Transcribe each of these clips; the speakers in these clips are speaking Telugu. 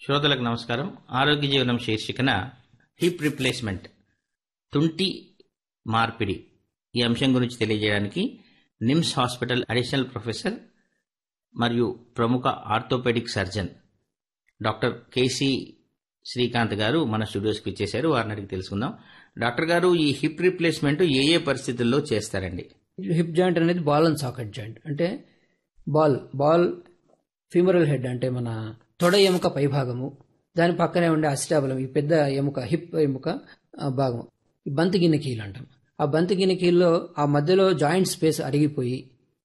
శ్రోతలకు నమస్కారం ఆరోగ్య జీవనం శీర్షికన హిప్ రిప్లేస్మెంట్ తుంటి మార్పిడి ఈ అంశం గురించి తెలియజేయడానికి నిమ్స్ హాస్పిటల్ అడిషనల్ ప్రొఫెసర్ మరియు ప్రముఖ ఆర్థోపెడిక్ సర్జన్ డాక్టర్ కేసి శ్రీకాంత్ గారు మన స్టూడియోస్కి ఇచ్చేశారు వారిని అడిగి తెలుసుకుందాం డాక్టర్ గారు ఈ హిప్ రిప్లేస్మెంట్ ఏ ఏ పరిస్థితుల్లో చేస్తారండి హిప్ జాయింట్ అనేది బాల్ అండ్ సాకెట్ జాయింట్ అంటే బాల్ బాల్ ఫిమరల్ హెడ్ అంటే మన తొడ ఎముక పైభాగము దాని పక్కనే ఉండే అసిటాబలం ఈ పెద్ద ఎముక హిప్ ఎముక ఆ, భాగం ఈ బంతి గిన్నె కీలు అంటాం ఆ బంతి గిన్నె కీల్లో ఆ మధ్యలో జాయింట్ స్పేస్ అరిగిపోయి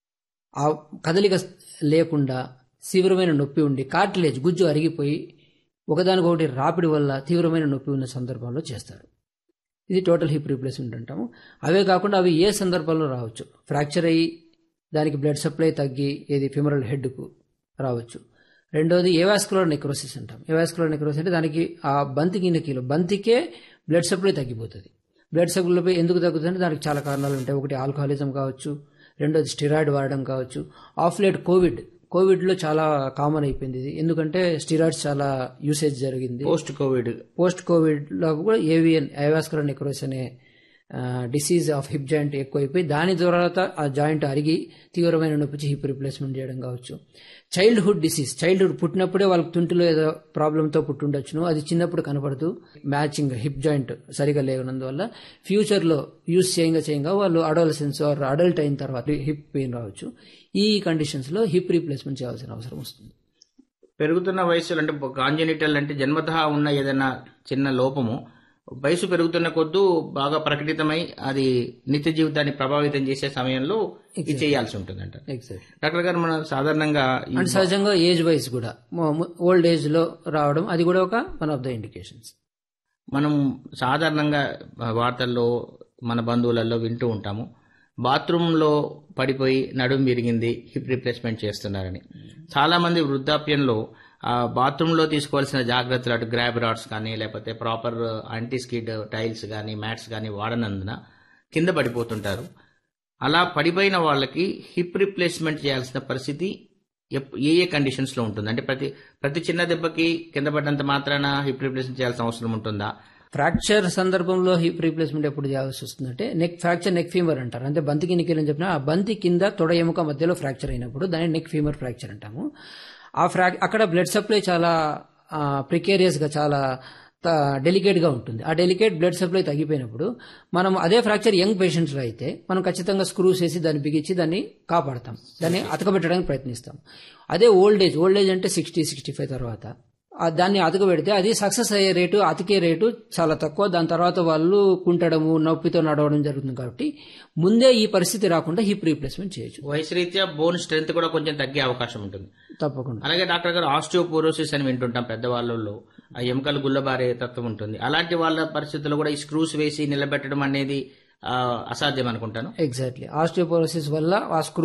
ఆ కదలిక లేకుండా తీవ్రమైన నొప్పి ఉండి కార్టిలేజ్ గుజ్జు అరిగిపోయి ఒకదానికొకటి రాపిడి వల్ల తీవ్రమైన నొప్పి ఉన్న సందర్భంలో చేస్తారు ఇది టోటల్ హిప్ రీప్లేస్మెంట్ అంటాము అవే కాకుండా అవి ఏ సందర్భంలో రావచ్చు ఫ్రాక్చర్ అయ్యి దానికి బ్లడ్ సప్లై తగ్గి ఏది ఫిమరల్ హెడ్కు రావచ్చు రెండోది ఏవాస్కులర్ నెక్రోసిస్ అంటాం ఏవాస్కులర్ నెక్రోసిస్ అంటే దానికి ఆ బంతి గిన్నెకిలో బంతికే బ్లడ్ సప్లై తగ్గిపోతుంది బ్లడ్ సప్లై ఎందుకు తగ్గుతుందంటే దానికి చాలా కారణాలు ఉంటాయి ఒకటి ఆల్కహాలిజం కావచ్చు రెండోది స్టిరాయిడ్ వాడడం కావచ్చు ఆఫ్ లేట్ కోవిడ్ కోవిడ్లో చాలా కామన్ అయిపోయింది ఇది ఎందుకంటే స్టిరాయిడ్స్ చాలా యూసేజ్ జరిగింది పోస్ట్ కోవిడ్ పోస్ట్ కోవిడ్ లో కూడా ఏవియన్ ఐవాస్కులర్ నెక్రోసిస్ అనే డిసీజ్ ఆఫ్ హిప్ జాయింట్ ఎక్కువైపోయి దాని తర్వాత ఆ జాయింట్ అరిగి తీవ్రమైన నొప్పిచి హిప్ రిప్లేస్మెంట్ చేయడం కావచ్చు చైల్డ్హుడ్ డిసీజ్ చైల్డ్హుడ్ పుట్టినప్పుడే వాళ్ళకి తుంటిలో ఏదో ప్రాబ్లంతో పుట్టుండొచ్చును అది చిన్నప్పుడు కనపడదు మ్యాచింగ్ హిప్ జాయింట్ సరిగా లేనందువల్ల ఫ్యూచర్లో యూస్ చేయంగా చేయంగా వాళ్ళు అడోలసెన్స్ ఆర్ అడల్ట్ అయిన తర్వాత హిప్ పెయిన్ రావచ్చు ఈ కండిషన్స్లో హిప్ రీప్లేస్మెంట్ చేయాల్సిన అవసరం వస్తుంది పెరుగుతున్న వయసులో అంటే కాంజెనిటల్ అంటే జన్మతః ఉన్న ఏదైనా చిన్న లోపము వయసు పెరుగుతున్న కొద్దు బాగా ప్రకటితమై అది నిత్య జీవితాన్ని ప్రభావితం చేసే సమయంలో ఇది చేయాల్సి ఉంటుందంట ఎగ్జాక్ట్ డాక్టర్ గారు మనం సాధారణంగా ఈ అండ్ సహజంగా ఏజ్ వైజ్ కూడా ఓల్డ్ ఏజ్ లో రావడం అది కూడా ఒక వన్ ఆఫ్ ద ఇండికేషన్స్ మనం సాధారణంగా వార్తల్లో మన బంధువులలో వింటూ ఉంటాము బాత్రూంలో పడిపోయి నడుము విరిగింది హిప్ రిప్లేస్మెంట్ చేస్తున్నారని చాలా మంది వృద్ధాప్యంలో ఆ బాత్రూంలో తీసుకోవాల్సిన జాగ్రత్తలు అటు గ్రాబ్ రాడ్స్ కానీ లేకపోతే ప్రాపర్ యాంటీ స్కిడ్ టైల్స్ కానీ మ్యాట్స్ కానీ వాడనందున కింద పడిపోతుంటారు అలా పడిపోయిన వాళ్ళకి హిప్ రిప్లేస్మెంట్ చేయాల్సిన పరిస్థితి ఎప్- ఏ ఏ కండిషన్స్ లో ఉంటుంది అంటే ప్రతి ప్రతి చిన్న దెబ్బకి కింద పడ్డంత మాత్రాన హిప్ రిప్లేస్మెంట్ చేయాల్సిన అవసరం ఉంటుందా ఫ్రాక్చర్ సందర్భంలో హిప్ రీప్లేస్మెంట్ ఎప్పుడు చేయాల్సి వస్తుందంటే నెక్ ఫ్రాక్చర్ నెక్ ఫీమర్ అంటారు అంటే బంతికి నిక్కిల్ అని చెప్పిన ఆ బంతి కింద తొడ ఎముక మధ్యలో ఫ్రాక్చర్ అయినప్పుడు దాన్ని నెక్ ఫీమర్ ఫ్రాక్చర్ అంటాము ఆ ఫ్రాక్ అక్కడ బ్లడ్ సప్లై చాలా ప్రికేరియస్ గా చాలా డెలికేట్ గా ఉంటుంది ఆ డెలికేట్ బ్లడ్ సప్లై తగ్గిపోయినప్పుడు మనం అదే ఫ్రాక్చర్ యంగ్ పేషెంట్స్ లో అయితే మనం ఖచ్చితంగా స్క్రూస్ వేసి దాన్ని బిగించి దాన్ని కాపాడతాం దాన్ని అతకబెట్టడానికి ప్రయత్నిస్తాం అదే ఓల్డ్ ఏజ్ ఓల్డ్ ఏజ్ అంటే సిక్స్టీ సిక్స్టీ ఫైవ్ తర్వాత ఆ దాన్ని అతకబెడితే అది సక్సెస్ అయ్యే రేటు అతికే రేటు చాలా తక్కువ దాని తర్వాత వాళ్ళు కుంటడము నొప్పితో నడవడం జరుగుతుంది కాబట్టి ముందే ఈ పరిస్థితి రాకుండా హిప్ రీప్లేస్మెంట్ చేయొచ్చు వయసు రీత్యా బోన్ స్ట్రెంత్ కూడా కొంచెం తగ్గే అవకాశం ఉంటుంది తప్పకుండా అలాగే డాక్టర్ గారు ఆస్టియోపోరోసిస్ అని వింటుంటాం పెద్దవాళ్ళలో ఆ ఎముకలు గుల్లబారే తత్వం ఉంటుంది అలాంటి వాళ్ళ పరిస్థితుల్లో కూడా ఈ స్క్రూస్ వేసి నిలబెట్టడం అనేది ఆ, అసాధ్యం అనుకుంటాను ఎగ్జాక్ట్లీ ఆస్టియోపోరోసిస్ వల్ల ఆ స్క్రూ